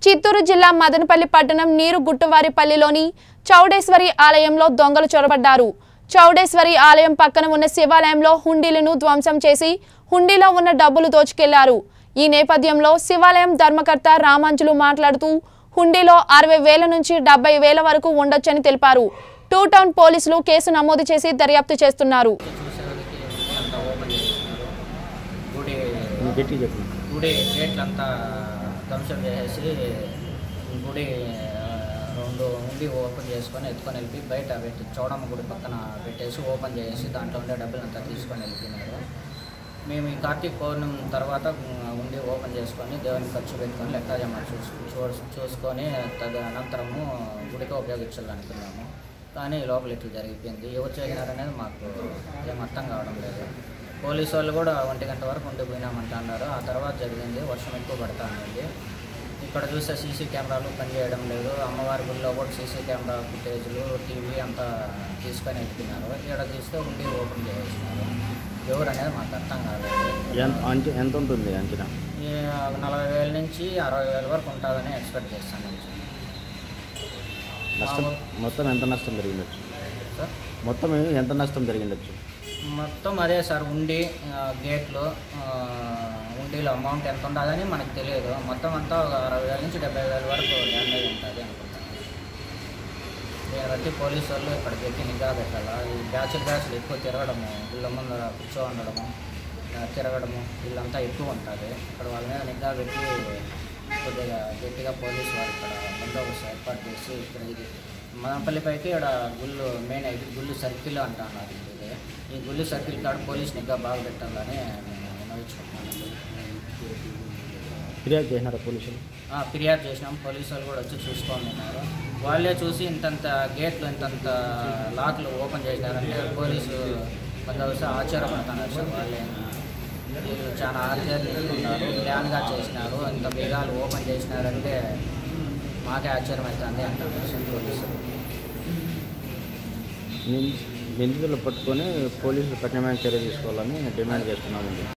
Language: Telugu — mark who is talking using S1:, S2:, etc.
S1: చిత్తూరు జిల్లా మదనపల్లి పట్టణం నీరు గుట్టువారిపల్లిలోని చౌడేశ్వరి ఆలయంలో దొంగలు చొరబడ్డారు చౌడేశ్వరి ఆలయం పక్కన ఉన్న శివాలయంలో హుండీలను ధ్వంసం చేసి హుండీలో ఉన్న డబ్బులు దోచుకెళ్లారు ఈ నేపథ్యంలో శివాలయం ధర్మకర్త రామాంజులు మాట్లాడుతూ హుండీలో అరవై వేల నుంచి డెబ్బై వేల వరకు ఉండొచ్చని తెలిపారు టూ టౌన్ పోలీసులు కేసు నమోదు చేసి దర్యాప్తు చేస్తున్నారు
S2: చూసేవాళ్ళకి అంతా ఓపెన్ చేస్తున్నారు గుడి
S3: గట్టి చెప్పు
S2: గుడి గేట్లంతా ధ్వంసం చేసేసి గుడి ఆ, రెండు ఉండి ఓపెన్ చేసుకొని ఎత్తుకొని వెళ్ళి బయట పెట్టి చౌడమ్మ గుడి పక్కన పెట్టేసి ఓపెన్ చేసి దాంట్లో ఉండే డబ్బులంతా తీసుకొని వెళ్ళిపోయినారు మేము ఈ కార్తీక పౌర్ణమి తర్వాత ఉమ్, ఉండి ఓపెన్ చేసుకొని దేవునికి ఖర్చు పెట్టుకొని లెక్కాజమా చూసు చూ- చూసుకొని తదనంతరము గుడికి ఉపయోగించాలనుకున్నాము కానీ లోపల ఇట్లా జరిగిపోయింది ఎవరు చేసినారనేది మాకు ఏం అర్థం కావడం లేదు పోలీసు వాళ్ళు కూడా ఒంటి గంట వరకు ఉండిపోయినామంటున్నారు ఆ తర్వాత జరిగింది వర్షం ఎక్కువ పడతా ఉంది ఇక్కడ చూస్తే సీసీ కెమెరాలు పనిచేయడం లేదు అమ్మవారి గుడిలో కూడా సీసీ కెమెరా ఫుటేజ్లు టీవీ అంతా తీసుకొని వెళ్ళిపోయినారు ఇక్కడ చూస్తే ఉండి ఓపెన్ చేసేసినారు ఎవరు అనేది మాకు అర్థం కాలేదు
S3: ఎంత అంచ- ఎంత ఉంటుంది అంచనా
S2: ఈ నలభై వేల నుంచి అరవై వేల వరకు ఉంటుందని ఎక్స్పెక్ట్ చేస్తాను
S3: నష్టం
S2: మామూలు-
S3: మొత్తం ఎంత నష్టం జరిగిండొచ్చు
S2: సార్
S3: మొత్తం ఎంత నష్టం జరిగిండొచ్చు
S2: మొత్తం అదే సార్ ఉండి ఆ, గేట్లు ఆ, ఉండిలో అమౌంట్ ఎంత ఉండాలని మనకు తెలియదు మొత్తం అంతా ఒక అరవై వేల నుంచి డెబ్బై వేల వరకు డ్యామేజ్ ఉంటుంది అనుకుంటాను దీన్ని బట్టి పోలీసు వాళ్ళు ఇక్కడ పెట్టి నిఘా పెట్టాలా ఈ బ్యాచ్లు బ్యాచ్లు ఎక్కువ తిరగడము వీళ్ళ ముందర కూర్చో ఉండడము ఆ, తిరగడము వీళ్ళంతా ఎక్కువ ఉంటుంది ఇక్కడ వాళ్ళ మీద నిఘా పెట్టి కొద్దిగా గట్టిగా పోలీసు వారు ఇక్కడ బందోబస్తు ఏర్పాటు చేసి ఇక్కడ ఇది మదనపల్లి పైకి ఇక్కడ గుళ్ళు మెయిన్ అయితే గుళ్ళు సర్కిల్ అంటున్నారు ఇది ఈ గుళ్ళు సర్కిల్ కాడ పోలీస్ నిఘా బాగా పెట్టాలని నేను వినవించుకుంటున్నాను
S3: ఫిర్యాదు చేసినారా పోలీసులు
S2: ఆ, ఫిర్యాదు చేసినాం పోలీసు వాళ్ళు కూడా వచ్చి చూసుకొని ఉన్నారు వాళ్ళే చూసి ఇంతంత గేట్లు ఇంతంత లాక్లు ఓపెన్ చేసినారంటే పోలీసు బందోబస్తు ఆశ్చర్యపడుతున్నారు సార్ వాళ్ళే వీళ్ళు చాలా ఆశ్చర్యస్తున్నారు ప్లాన్గా చేసినారు ఇంత బీగాలు ఓపెన్ చేసినారంటే మాకే ఆశ్చర్యం అవుతుంది అంటారు సార్ పోలీసులు
S3: నిందితులు పట్టుకొని పోలీసులు కఠినమైన చర్య తీసుకోవాలని డిమాండ్ చేస్తున్నామండి